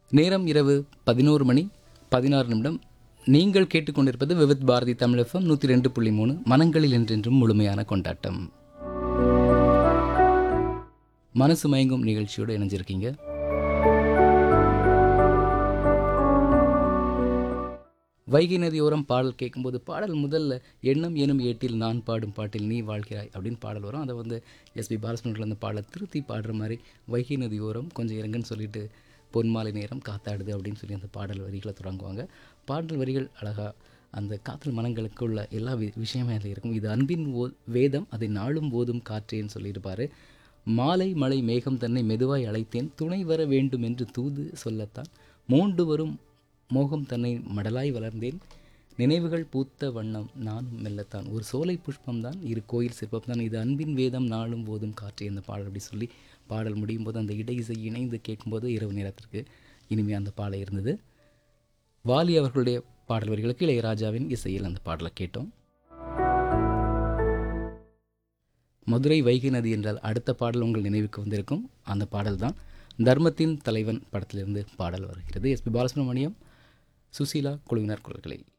நேரம் இரவு பதினோரு மணி பதினாறு நிமிடம் நீங்கள் கேட்டுக்கொண்டிருப்பது விவித் பாரதி தமிழ் எஃப்எம் நூற்றி ரெண்டு புள்ளி மூணு மனங்களில் என்றென்றும் முழுமையான கொண்டாட்டம் மனசு மயங்கும் நிகழ்ச்சியோடு இணைஞ்சிருக்கீங்க வைகை நதியோரம் பாடல் கேட்கும்போது பாடல் முதல்ல எண்ணம் எனும் ஏட்டில் நான் பாடும் பாட்டில் நீ வாழ்கிறாய் அப்படின்னு பாடல் வரும் அதை வந்து எஸ்பி பாலசுமணியில் அந்த பாடலை திருத்தி பாடுற மாதிரி வைகை நதியோரம் கொஞ்சம் இறங்குன்னு சொல்லிட்டு பொன்மாலை நேரம் காத்தாடுது அப்படின்னு சொல்லி அந்த பாடல் வரிகளை தொடங்குவாங்க பாடல் வரிகள் அழகாக அந்த காதல் மனங்களுக்குள்ள எல்லா வி விஷயமே அதில் இருக்கும் இது அன்பின் ஓ வேதம் அதை நாளும் போதும் காற்றேன்னு சொல்லியிருப்பார் மாலை மலை மேகம் தன்னை மெதுவாய் அழைத்தேன் துணை வர வேண்டும் என்று தூது சொல்லத்தான் மோண்டு வரும் மோகம் தன்னை மடலாய் வளர்ந்தேன் நினைவுகள் பூத்த வண்ணம் நானும் மெல்லத்தான் ஒரு சோலை புஷ்பம்தான் இரு கோயில் சிற்பம் தான் இது அன்பின் வேதம் நாளும் போதும் காற்றே அந்த பாடல் அப்படி சொல்லி பாடல் முடியும் போது அந்த இடை இசை இணைந்து கேட்கும்போது இரவு நேரத்திற்கு இனிமையாக அந்த பாடல் இருந்தது வாலி அவர்களுடைய பாடல் வரிகளுக்கு இளையராஜாவின் இசையில் அந்த பாடலை கேட்டோம் மதுரை வைகை நதி என்றால் அடுத்த பாடல் உங்கள் நினைவுக்கு வந்திருக்கும் அந்த பாடல் தான் தர்மத்தின் தலைவன் படத்திலிருந்து பாடல் வருகிறது எஸ்பி பாலசுப்ரமணியம் சுசீலா குழுவினர் குரல்களில்